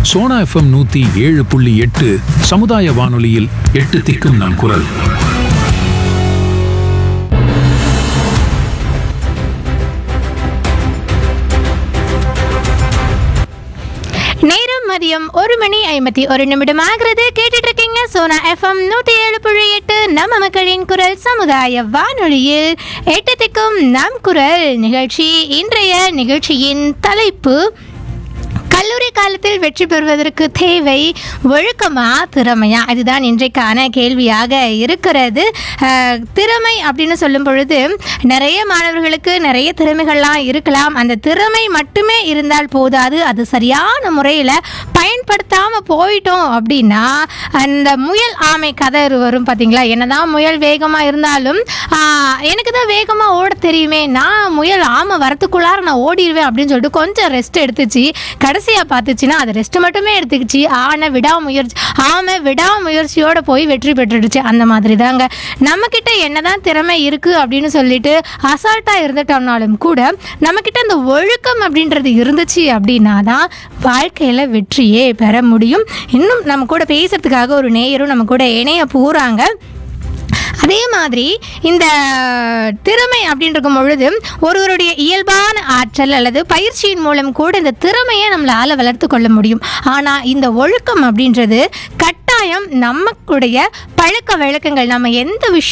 Sona FM நூத்தி ஏழு புள்ளி எட்டு சமுதாய வானொலியில் எட்டு திக்கும் நம் குரல் நேரம் மதியம் ஒரு மணி ஐம்பத்தி ஒரு நிமிடம் ஆகிறது கேட்டுட்டு இருக்கீங்க சோனா எஃப்எம் நூத்தி ஏழு புள்ளி எட்டு நம்ம மக்களின் குரல் சமுதாய வானொலியில் எட்டு திக்கும் நம் குரல் நிகழ்ச்சி இன்றைய நிகழ்ச்சியின் தலைப்பு கல்லூரி காலத்தில் வெற்றி பெறுவதற்கு தேவை ஒழுக்கமா திறமையா இதுதான் இன்றைக்கான கேள்வியாக இருக்கிறது அஹ், திறமை அப்படின்னு சொல்லும் பொழுது நிறைய மாணவர்களுக்கு நிறைய திறமைகள்லாம் இருக்கலாம் அந்த திறமை மட்டுமே இருந்தால் போதாது அது சரியான முறையில் பயன்படுத்தாமல் போயிட்டோம் அப்படின்னா அந்த முயல் ஆமை கதை வரும் பார்த்தீங்களா என்னதான் முயல் வேகமாக இருந்தாலும் ஆஹ், எனக்கு தான் வேகமாக ஓட தெரியுமே நான் முயல் ஆமை வரத்துக்குள்ளார நான் ஓடிடுவேன் அப்படின்னு சொல்லிட்டு கொஞ்சம் ரெஸ்ட் எடுத்துச்சு கடைசியாக பார்த்துச்சுன்னா அது ரெஸ்ட் மட்டுமே எடுத்துக்கிச்சு ஆனை விடாமுயற்சி ஆமை விடாமுயற்சியோட போய் வெற்றி பெற்றுடுச்சு அந்த மாதிரி தாங்க நம்மக்கிட்ட என்னதான் திறமை இருக்குது அப்படின்னு சொல்லிட்டு அசால்ட்டாக இருந்துட்டோம்னாலும் கூட நம்மக்கிட்ட அந்த ஒழுக்கம் அப்படின்றது இருந்துச்சு அப்படின்னா தான் வாழ்க்கையில் வெற்றியே பெற முடியும் இன்னும் நம்ம கூட பேசுறதுக்காக ஒரு நேயரும் நம்ம கூட இணைய போகிறாங்க அதே மாதிரி இந்த திறமை அப்படின்னு இருக்கும் பொழுது ஒருவருடைய இயல்பான ஆற்றல் அல்லது பயிற்சியின் மூலம் கூட இந்த திறமையை நம்மளால வளர்த்து கொள்ள முடியும் ஆனால் இந்த ஒழுக்கம் அப்படின்றது கட்டாயம் நமக்குடைய பழக்க வழக்கங்கள் நம்ம எந்த விஷயம்